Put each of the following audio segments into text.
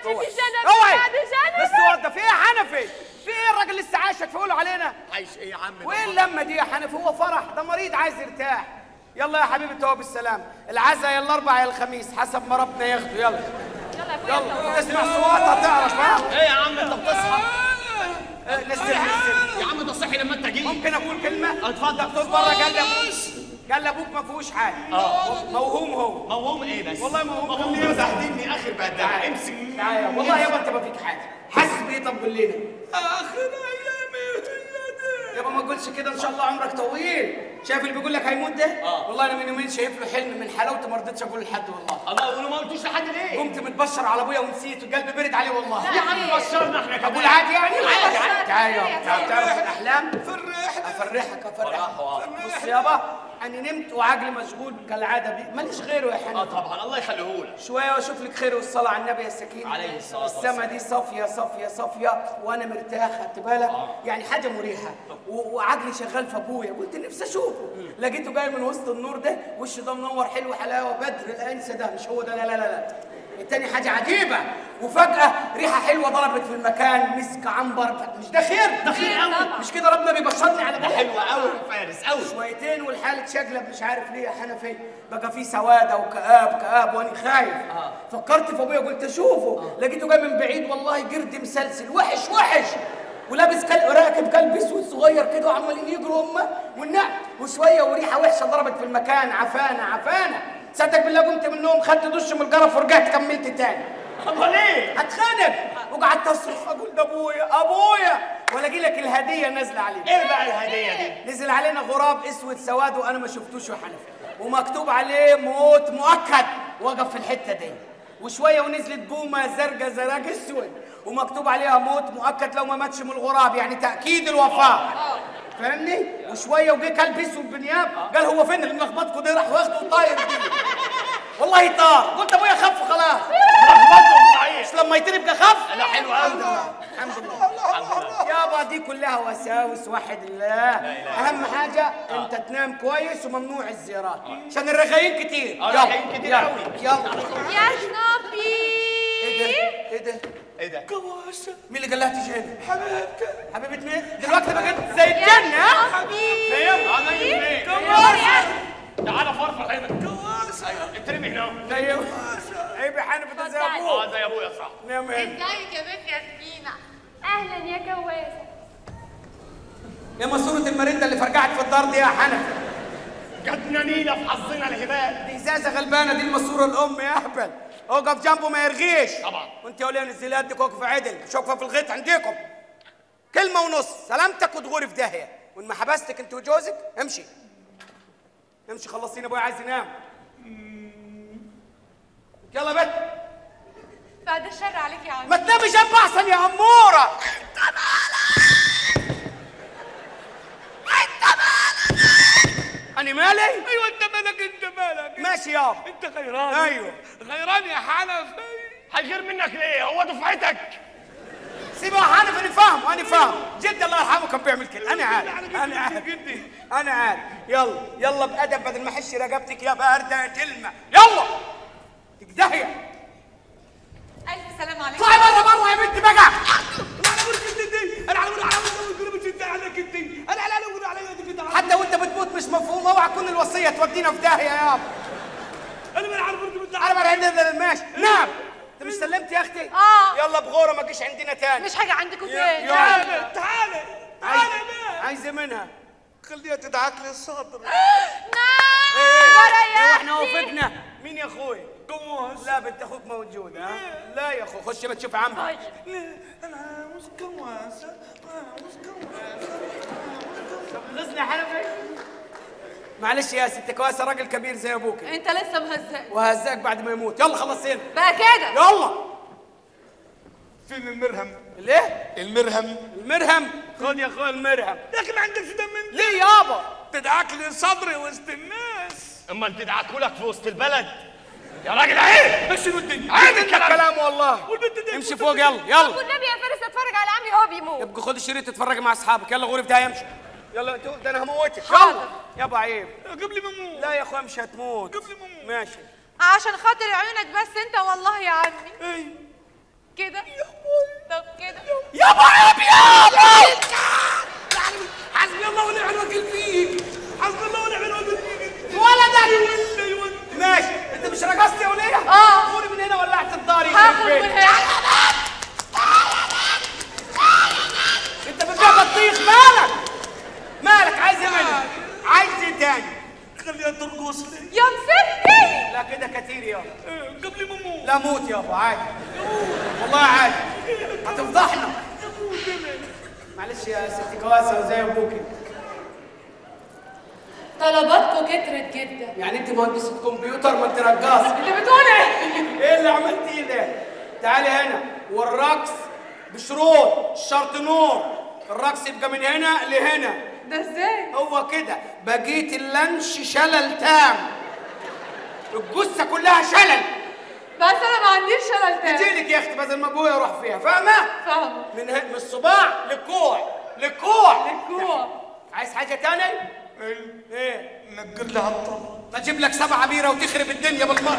اوعي. سنة اوعي بعد سنة بس وضى في ايه يا حنفي في ايه الراجل لسه عايشك فيقولوا علينا عايش ايه يا عم ده؟ وايه اللمه دي يا حنفي هو فرح ده مريض عايز يرتاح يلا يا حبيبي توه بالسلام العزا يا الاربع يا الخميس حسب ما ربنا ياخده يلا يلا يا اخويا يلا تسمع صوتها تعرف ها ايه يا عم انت بتصحى آه، نزل نزل يا عم ده صحي لما انت جيت ممكن اقول كلمه اتفضل. الدكتور بره قال لي ابوك قال لي ابوك ما فيهوش حاجه اه موهوم هو موهوم ايه بس والله موهوم. موهوم ليه بهدلني اخر بهدله امسك تعالى والله يابا انت ما فيك حاجه حاسس بايه طب قول لنا اخر ايامي يابا ما تقولش كده ان شاء الله عمرك طويل شايف اللي بيقول لك هيموت ده آه. والله انا من يومين شايف له حلم من حلاوته ما رضيتش اقول لحد والله الله يقولوا ما قلتوش لحد ليه؟ قمت متبشر على ابويا ونسيت وقلبي برد عليه والله يا عم بشرنا احنا كمان اقول عادي يعني عادي، عادي. تعالى يابا تعالى تعرف الاحلام فرحنا افرحك افرحك فرحه. بص يابا انا نمت وعقلي مشغول كالعاده بيه ماليش غيره يا اه حنان طبعا الله يخليهولك شويه واشوف لك خير والصلاه على النبي يا سكينه عليه الصلاة السما دي صافيه صافيه صافيه وانا مرتاح خدت بالك آه. يعني حاجه مريحه و- وعقلي شغال في ابويا قلت نفسي اشوفه لقيته جاي من وسط النور ده وشه ده منور حلو حلاوه بدر الانسه ده مش هو ده لا لا لا لا التاني حاجه عجيبه وفجاه ريحه حلوه ضربت في المكان مسك عنبر مش ده خير ده خير قوي طبعا. مش كده ربنا بيبشرني على ده ابويا حلو قوي فارس قوي شويتين والحالة شقلب مش عارف ليه يا حنفي بقى في سوادة وكآب كآب وانا خايف آه. فكرت في ابويا قلت اشوفه لقيته جاي من بعيد والله قرد مسلسل وحش وحش ولابس كلب راكب كلب اسود صغير كده وعمالين يجروا امه والنعم وشويه وريحه وحشه ضربت في المكان عفانه عفانه صدق بالله قمت من النوم خدت دش من الجرف ورجعت كملت تاني الله ليه؟ هتخانق وقعدت اصرخ اقول ده ابويا ابويا والاقي لك الهديه نازله عليه ايه بقى الهديه دي؟ نزل علينا غراب اسود سواد وانا ما شفتوش يا حنفي ومكتوب عليه موت مؤكد وقف في الحته دي وشويه ونزلت بومه زرقاء زراق اسود ومكتوب عليها موت مؤكد لو ما ماتش من الغراب يعني تاكيد الوفاه فاهمني وشويه وجه كلب اسود بنياب قال هو فين اللي ملخبطكوا ده راح واخده وطاير بيه والله طار قلت ابويا خف خلاص لخبطهم صحيح مش لما يطير يبقى خف لا حلو قوي الحمد لله الحمد لله يابا دي كلها وساوس وحد الله اهم حاجه انت تنام كويس وممنوع الزيارات عشان الرغايين كتير آه، يلا، الرغايين كتير يلا، أوي. يلا يا سنوبي ايه ده ايه ده ايه ده؟ كواسه مين اللي قال لها تيجي هنا حبيبتي حبيبه مين دلوقتي بقت زي الجنه ها حبيبي فاهم؟ انا فين؟ تعالى فرفر هنا كواسه ايوه اترمي هنا ايوه عيب يا حنفي ده زي اتفضل. ابوه اه زي ابويا صح نام هنا ازيك يا بنت ياسمينة اهلا يا كواسة يا ماسوره المرنده اللي فرجعت في الدار دي يا حنفي جاتنا نيله في حظنا الهبال دي ازازه غلبانه دي الماسوره الام يا اهبل اقف جنبه ما يرغيش طبعا. وانت يا وليه نزلي يدك واقف عدل مش واقفه في الغيط عندكم كلمه ونص سلامتك وتغوري في داهيه وان ما حبستك انت وجوزك امشي امشي خلصينا ابويا عايز ينام يلا بت بعد الشر عليك يا عم ما تنامي جنب احسن يا اموره انا مالي ايوه انت مالك انت مالك ماشي يابا انت غيران ايوه غيران يا حنفي هيغير منك ليه؟ هو دفعتك سيبه حنف انا فاهم انا فاهم جد الله يرحمه كان بيعمل كده انا عارف انا عارف جدي انا عارف يلا يلا بادب بدل ما احش رقبتك يا بارده كلمه يلا تقدهية الف سلام عليك اطلعي بره بره يا بنت بقى انا على بقول كنت انا على بقول على بقول كنت انت عليك انت انا على بقول عليك انت حتى وانت بتموت مش مفهوم اوعى تكون الوصيه تودينا في داهيه يا انا ما عارف كنت على ما عندنا الماشي نعم انت مش سلمت يا اختي آه. يلا بغوره ما تجيش عندنا تاني مش حاجة عندكم يا- تاني يا- تعالى تعالى تعالى عايز- بقى عايزه منها خليها تدعك لي الصدر نعم ايه برا يا واحنا أختي. وافقنا مين يا اخوي كواس لا بنت اخوك موجود ها لا يا اخو خش ما تشوف عمك ليه انا عاوز كواسه عاوز كواسه غزنا حنفي معلش يا ست كواسه راجل كبير زي ابوك انت لسه مهزأ وهزاك بعد ما يموت يلا خلصينا بقى كده يلا فين المرهم ليه المرهم المرهم خد يا اخويا المرهم يا اخي ما عندكش دم انت ليه يابا تدعك لي صدري وسط الناس اما انت دعكولك في وسط البلد يا راجل عيب بس شنو الدنيا عيب انت الكلام الكلام والله والبنت دي امشي فوق يلا يلا والنبي يا فارس اتفرج على عمي وهو بيموت يبقى خد الشريط تتفرج مع اصحابك يلا غوري في ده يمشي يلا انتوا ده انا هموتك حاضر. يلا يابا عيب قبل ما اموت لا يا اخويا مش هتموت قبل ما اموت ماشي عشان خاطر عيونك بس انت والله يا عمي اي كده طب كده يا ابيض حسبي الله ونعم الوكيل فيك حسبي الله ونعم الوكيل فيك ولدك ايوه ماشي انت مش رقصت يا وليه؟ آه. قولي من هنا ولعت الدار يخرب هاخد بيتك. من هنا انت بتبيع بطيخ مالك؟ مالك عايز ايه منك؟ عايز ايه تاني؟ خليها ترقص لي يا مسكتي لا كده كتير يابا إيه، قبل ما اموت لا موت يابا عادي والله عادي هتفضحنا معلش يا ستي كواسه وزي ابوكي طلباتكم كترت جدا يعني انت مهندسه كمبيوتر ما انت رقاصه انت بتقول ايه؟ ايه اللي عملتيه ده؟ تعالي هنا والرقص بشروط الشرط نور الرقص يبقى من هنا لهنا ده ازاي؟ هو كده بقيت اللانش شلل تام الجثه كلها شلل بس انا ما عنديش شلل تاني تجيلك يا اختي بدل ما ابويا يروح فيها فاهمه؟ فاهمه من ه- من الصباع للكوع للكوع الكوع عايز حاجه تاني؟ ايه؟ نقر لها الطبق اجيب لك سبعه بيره وتخرب الدنيا بالمره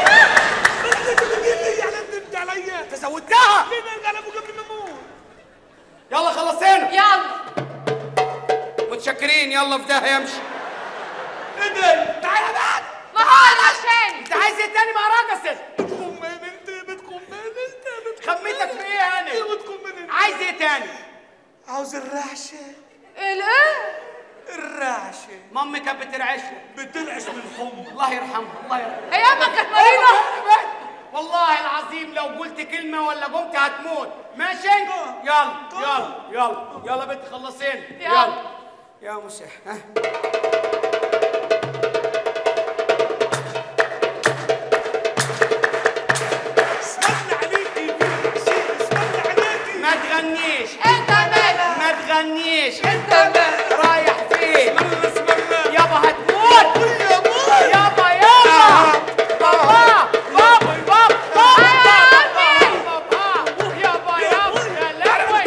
يعني انت عليا انت زودتها ليه قال ابو قبل ما اموت يلا خلصينا يلا متشكرين يلا في ده يمشي ايه ده تعالى بعد ما هو عشاني انت عايز ايه تاني مع رقصت بتقوم من انت بتقوم من انت بتقوم خميتك في ايه انا ايه بتقوم من انت عايز ايه تاني عاوز الرعشه الايه؟ الرعشه مامي كانت بترعش لي بترعش من الحمى الله يرحمها الله يرحمها هي امك كانت مريضه والله العظيم لو قلت كلمة ولا قمت هتموت ماشي يلا يلا يلا يلا بنت خلصين يلا. يا مسح ها اسمعنا عليكي اسمعنا عليكي ما تغنيش انت مالك ما تغنيش انت مالك رايح فين اسمعنا اسمعنا يابا هتموت يا ابوي يابا يابا بابا بابا بابا بابا يابا يابا يا لهوي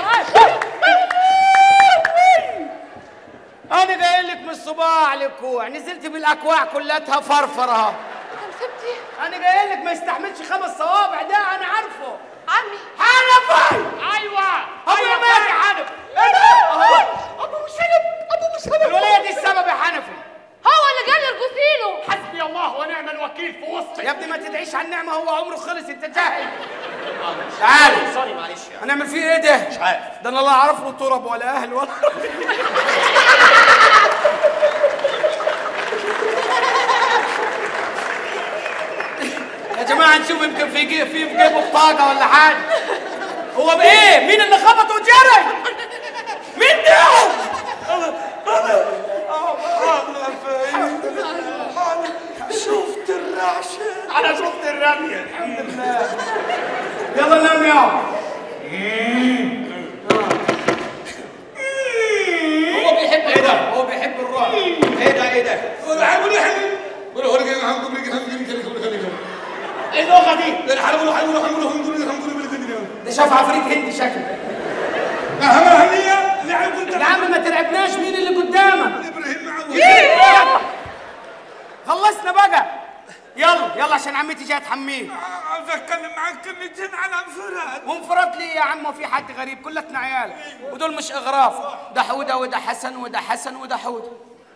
انا جاي لك من الصباح للكوع نزلت بالاكواع كلها فرفره انت مسبتي انا جاي لك ما يستحملش خمس صوابع ده انا عارفه عمي حنفي ايوه ابو ايوه مالي حنفي ابو مسلم ابو مسلم الوليه دي السبب يا حنفي هو اللي قال لي ارقصي له حسبي الله ونعم الوكيل في وسطي يا ابني ما تدعيش على النعمه هو عمره خلص انت جاهل تعال سوري معلش هنعمل فيه ايه ده؟ مش عارف ده انا لا اعرف له ترب ولا اهل ولا يا جماعه نشوف يمكن في جي- في في جيبه بطاقه ولا حاجه هو بايه؟ مين اللي خبطه وجري؟ مين ده؟ شفت الرعشه انا شفت الرميه يلا نام يا هو بيحب الرعب هو بيحب الرعب ايه ده ايه ده قول حبيبي يا حبيبي قول هو اللي هم قبل كده هم قبل كده ايه اللغه دي انا حلو حلو حلو هم قبل كده هم قبل كده ده شاف عفريت هندي شكله اهم اهميه اللي عم قلت يا عم ما ترعبناش مين اللي قدامك ابراهيم معوض خلصنا بقى يلا يلا عشان عمتي جايه تحميه عاوز اتكلم معاك كلمتين على انفراد وانفراد ليه يا عم وفي حد غريب كلتنا عيال ودول مش اغراف ده حوده وده حسن وده حسن وده حوده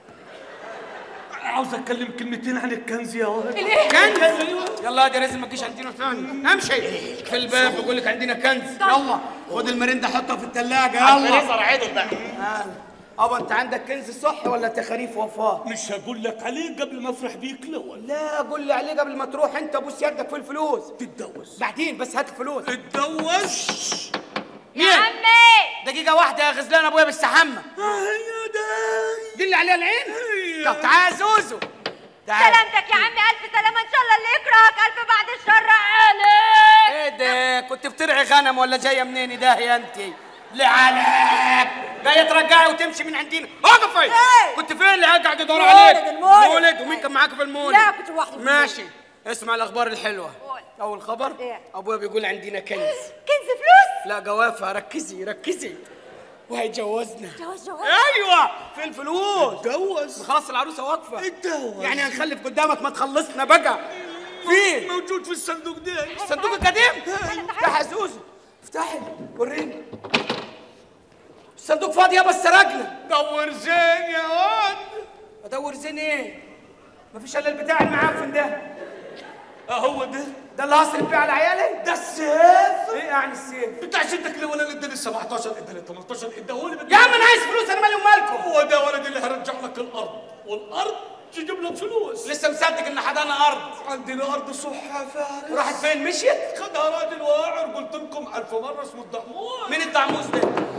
عاوز اتكلم كلمتين عن الكنز يا ولد كنز يلا يا رزق ما تجيش عندنا ثاني امشي في الباب بيقول لك عندنا كنز يلا خد المرندة حطها في الثلاجة يلا الفريزر عدل بقى ابا انت عندك كنز صح ولا تخاريف وفاه مش هقول لك عليه قبل ما افرح بيك الاول لا قول لي عليه قبل ما تروح انت بوس يدك في الفلوس تتجوز بعدين بس هات الفلوس اتجوز مين عمي دقيقة واحدة يا غزلان ابويا بيستحمى اه يا داي دي اللي عليها العين أيوة. طب تعال يا زوزو تعال سلامتك يا عمي الف سلامه ان شاء الله اللي يكرهك الف بعد الشر عليك ايه ده كنت بترعي غنم ولا جايه منين ده يا انت لعنك جايه ترجعي وتمشي من عندنا اقفي إيه؟ كنت فين اللي قاعد يدور المولد، عليك المولد. مولد ومين كان معاك في المولد لا، كنت لوحدي في ماشي اسمع الاخبار الحلوه قول. اول خبر إيه؟ ابويا بيقول عندنا كنز كنز فلوس لا جوافه ركزي ركزي وهيجوزنا جواز جواز ايوه في الفلوس اتجوز خلاص العروسه واقفه اتجوز يعني هنخلف قدامك ما تخلصنا بقى فين؟ موجود في الصندوق ده الصندوق القديم افتح يا زوزو افتحي وريني الصندوق فاضي يابا سرقنا دور زين يا واد ادور زين ايه مفيش الا البتاع المعفن ده اهو ده ده اللي هصرف بيه على عيالي ده السيف ايه يعني السيف بتاع جدك الاولاني اداني 17 اداني 18 اداهولي يا عم انا عايز فلوس انا مالي ومالكم هو ده ولد اللي هرجع لك الارض والارض تجيب لك فلوس لسه مصدق ان حدانا ارض عندنا ارض صحة فارس راحت فين مشيت خدها راجل واعر قلت لكم الف مره اسمه الدحمون مين الدعموس ده